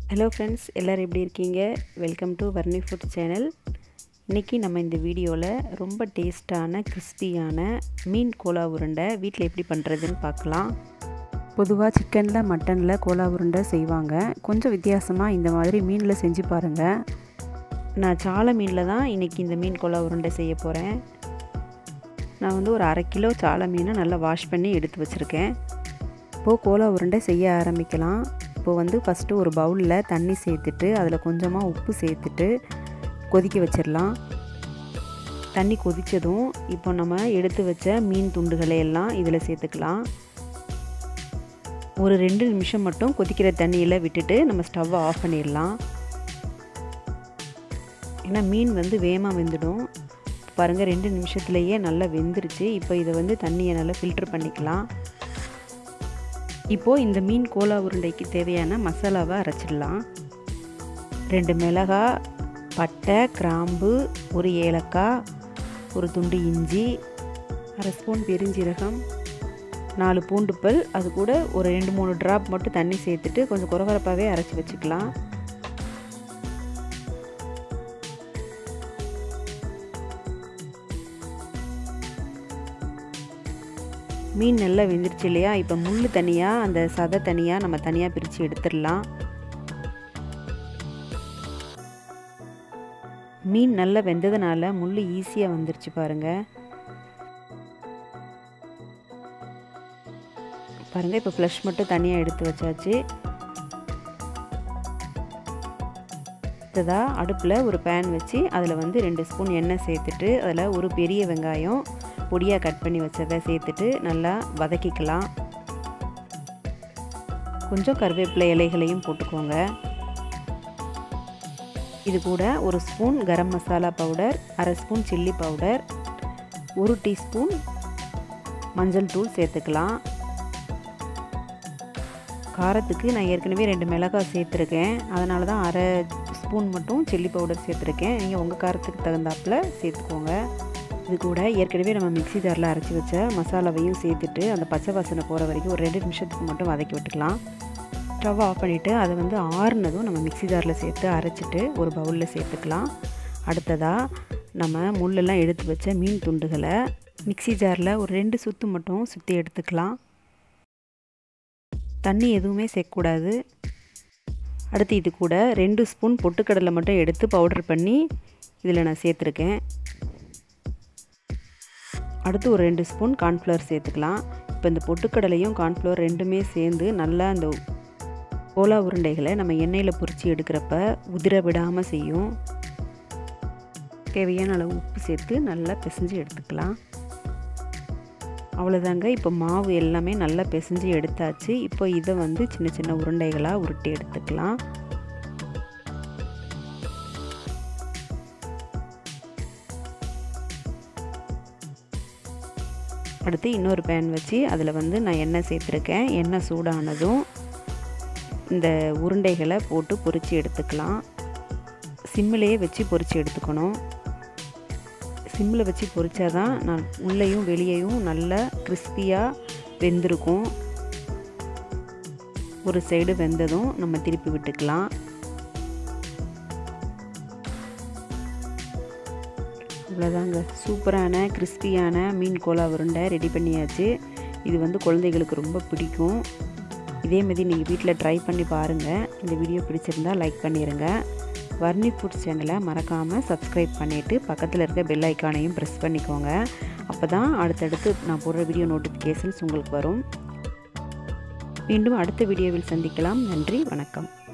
hello friends எல்லோரும் எப்படி இருக்கீங்க welcome to Varni food channel இன்றைக்கி நம்ம இந்த வீடியோவில் ரொம்ப டேஸ்ட்டான கிறிஸ்பியான மீன் கோலா உருண்டை வீட்டில் எப்படி பண்ணுறதுன்னு பார்க்கலாம் பொதுவாக சிக்கனில் மட்டனில் கோலா உருண்டை செய்வாங்க கொஞ்சம் வித்தியாசமாக இந்த மாதிரி மீனில் செஞ்சு பாருங்கள் நான் சாலை மீனில் தான் இன்றைக்கி இந்த மீன் கோலா உருண்டை செய்ய போகிறேன் நான் வந்து ஒரு அரை கிலோ சாலை மீனை நல்லா வாஷ் பண்ணி எடுத்து வச்சுருக்கேன் இப்போது கோலா உருண்டை செய்ய ஆரம்பிக்கலாம் இப்போது வந்து ஃபஸ்ட்டு ஒரு பவுலில் தண்ணி சேர்த்துட்டு அதில் கொஞ்சமாக உப்பு சேர்த்துட்டு கொதிக்க வச்சிடலாம் தண்ணி கொதித்ததும் இப்போ நம்ம எடுத்து வச்ச மீன் துண்டுகளை எல்லாம் இதில் சேர்த்துக்கலாம் ஒரு ரெண்டு நிமிஷம் மட்டும் கொதிக்கிற தண்ணியில் விட்டுட்டு நம்ம ஸ்டவ்வை ஆஃப் பண்ணிடலாம் ஏன்னா மீன் வந்து வேகமாக வெந்துடும் பாருங்கள் ரெண்டு நிமிஷத்துலேயே நல்லா வெந்துருச்சு இப்போ இதை வந்து தண்ணியை நல்லா ஃபில்ட்ரு பண்ணிக்கலாம் இப்போது இந்த மீன் கோலா உருண்டைக்கு தேவையான மசாலாவை அரைச்சிடலாம் ரெண்டு மிளகா பட்டை கிராம்பு ஒரு ஏலக்காய் ஒரு துண்டு இஞ்சி அரை ஸ்பூன் பெருஞ்சீரகம் நாலு பூண்டுப்பல் அது கூட ஒரு ரெண்டு மூணு ட்ராப் மட்டும் தண்ணி சேர்த்துட்டு கொஞ்சம் குறவரப்பாகவே அரைச்சி வச்சுக்கலாம் மீன் நல்லா வெந்துருச்சு இல்லையா இப்போ முள் தனியாக அந்த சதை தனியாக நம்ம தனியாக பிரித்து எடுத்துடலாம் மீன் நல்லா வெந்ததுனால முள் ஈஸியாக வந்துருச்சு பாருங்கள் பாருங்கள் இப்போ ஃப்ளஷ் மட்டும் தனியாக எடுத்து வச்சாச்சு அடுத்ததாக அடுப்பில் ஒரு பேன் வச்சு அதில் வந்து ரெண்டு ஸ்பூன் எண்ணெய் சேர்த்துட்டு அதில் ஒரு பெரிய வெங்காயம் பொடியாக கட் பண்ணி வச்சதை சேர்த்துட்டு நல்லா வதக்கிக்கலாம் கொஞ்சம் கருவேப்பிலை இலைகளையும் போட்டுக்கோங்க இது கூட ஒரு ஸ்பூன் கரம் மசாலா பவுடர் அரை ஸ்பூன் சில்லி பவுடர் ஒரு டீஸ்பூன் மஞ்சள் தூள் சேர்த்துக்கலாம் காரத்துக்கு நான் ஏற்கனவே ரெண்டு மிளகாய் சேர்த்துருக்கேன் அதனால தான் அரை ஸ்பூன் மட்டும் சில்லி பவுடர் சேர்த்துருக்கேன் நீங்கள் உங்கள் காரத்துக்கு தகுந்தாப்பில் சேர்த்துக்கோங்க இது கூட ஏற்கனவே நம்ம மிக்சி ஜாரில் அரைச்சி வச்ச மசாலாவையும் சேர்த்துட்டு அந்த பச்சை வாசனை போகிற வரைக்கும் ஒரு ரெண்டு நிமிஷத்துக்கு மட்டும் வதக்கி விட்டுக்கலாம் ஸ்டவ் ஆஃப் பண்ணிவிட்டு அதை வந்து ஆறுனதும் நம்ம மிக்சி ஜாரில் சேர்த்து அரைச்சிட்டு ஒரு பவுலில் சேர்த்துக்கலாம் அடுத்ததாக நம்ம முள்ளெல்லாம் எடுத்து வச்ச மீன் துண்டுகளை மிக்சி ஜாரில் ஒரு ரெண்டு சுற்று மட்டும் சுற்றி எடுத்துக்கலாம் தண்ணி எதுவுமே சேர்க்கக்கூடாது அடுத்து இது கூட ரெண்டு ஸ்பூன் பொட்டுக்கடலை மட்டும் எடுத்து பவுடர் பண்ணி இதில் நான் சேர்த்துருக்கேன் அடுத்து ஒரு ரெண்டு ஸ்பூன் கார்ன்ஃப்ளவர் சேர்த்துக்கலாம் இப்போ இந்த பொட்டுக்கடலையும் கார்ன்ஃப்ளவர் ரெண்டுமே சேர்ந்து நல்லா அந்த கோலா உருண்டைகளை நம்ம எண்ணெயில் பொரித்து எடுக்கிறப்ப உதிர விடாமல் செய்யும் தேவையான அளவு உப்பு சேர்த்து நல்லா பிசைஞ்சு எடுத்துக்கலாம் அவ்வளோதாங்க இப்போ மாவு எல்லாமே நல்லா பிசைஞ்சு எடுத்தாச்சு இப்போ இதை வந்து சின்ன சின்ன உருண்டைகளாக உருட்டி எடுத்துக்கலாம் அடுத்து இன்னொரு பேன் வச்சு அதில் வந்து நான் எண்ணெய் சேர்த்துருக்கேன் எண்ணெய் சூடானதும் இந்த உருண்டைகளை போட்டு பொரித்து எடுத்துக்கலாம் சிம்மிலேயே வச்சு பொரித்து எடுத்துக்கணும் சிம்மில் வச்சு பொரித்தா தான் நான் உள்ளேயும் வெளியேயும் நல்லா கிறிஸ்பியாக வெந்திருக்கும் ஒரு சைடு வெந்ததும் நம்ம திருப்பி விட்டுக்கலாம் அவ்வளோதாங்க சூப்பரான கிறிஸ்பியான மீன் கோலா உருண்டை ரெடி பண்ணியாச்சு இது வந்து குழந்தைகளுக்கு ரொம்ப பிடிக்கும் இதேமாரி நீங்கள் வீட்டில் ட்ரை பண்ணி பாருங்கள் இந்த வீடியோ பிடிச்சிருந்தா லைக் பண்ணிடுங்க வர்ணி ஃபுட்ஸ் சேனலை மறக்காமல் சப்ஸ்கிரைப் பண்ணிவிட்டு பக்கத்தில் இருக்க பெல் ஐக்கானையும் ப்ரெஸ் பண்ணிக்கோங்க அப்போ தான் அடுத்தடுத்து நான் போடுற வீடியோ நோட்டிஃபிகேஷன்ஸ் உங்களுக்கு வரும் மீண்டும் அடுத்த வீடியோவில் சந்திக்கலாம் நன்றி வணக்கம்